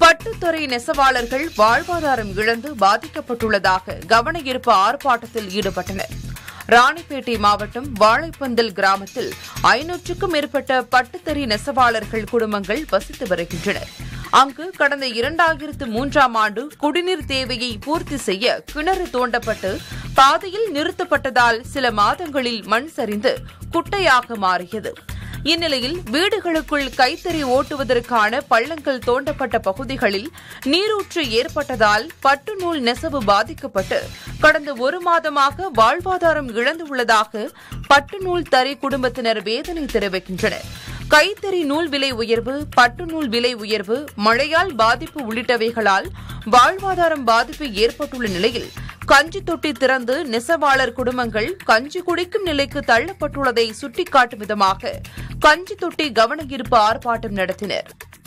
பட்டுத்துறை நெசவாளர்கள் வாழ்வாதாரம் இழந்து பாதிக்கப்பட்டுள்ளதாக கவன ஈர்ப்பு ஆர்ப்பாட்டத்தில் ஈடுபட்டனர் ராணிப்பேட்டை மாவட்டம் வாழைப்பந்தல் கிராமத்தில் ஐநூற்றுக்கும் மேற்பட்ட பட்டுத்தறி நெசவாளர்கள் குடும்பங்கள் வசித்து வருகின்றனர் அங்கு கடந்த இரண்டாயிரத்து மூன்றாம் ஆண்டு குடிநீர் தேவையை பூர்த்தி செய்ய கிணறு தோண்டப்பட்டு பாதையில் நிறுத்தப்பட்டதால் சில மாதங்களில் மண் சரிந்து குட்டையாக மாறியது இந்நிலையில் வீடுகளுக்குள் கைத்தறி ஓட்டுவதற்கான பள்ளங்கள் தோண்டப்பட்ட பகுதிகளில் நீரூற்று ஏற்பட்டதால் பட்டு நூல் நெசவு பாதிக்கப்பட்டு கடந்த ஒரு மாதமாக வாழ்வாதாரம் இழந்துள்ளதாக பட்டு நூல் தறி குடும்பத்தினர் வேதனை தெரிவிக்கின்றனர் கைத்தறி நூல் விலை உயர்வு பட்டு நூல் விலை உயர்வு மழையால் பாதிப்பு உள்ளிட்டவைகளால் வாழ்வாதாரம் பாதிப்பு ஏற்பட்டுள்ள நிலையில் கஞ்சி தொட்டி திறந்து நெசவாளர் குடும்பங்கள் கஞ்சி குடிக்கும் நிலைக்கு தள்ளப்பட்டுள்ளதை சுட்டிக்காட்டும் விதமாக கஞ்சி தொட்டி கவன ஈர்ப்பு ஆர்ப்பாட்டம் நடத்தினர்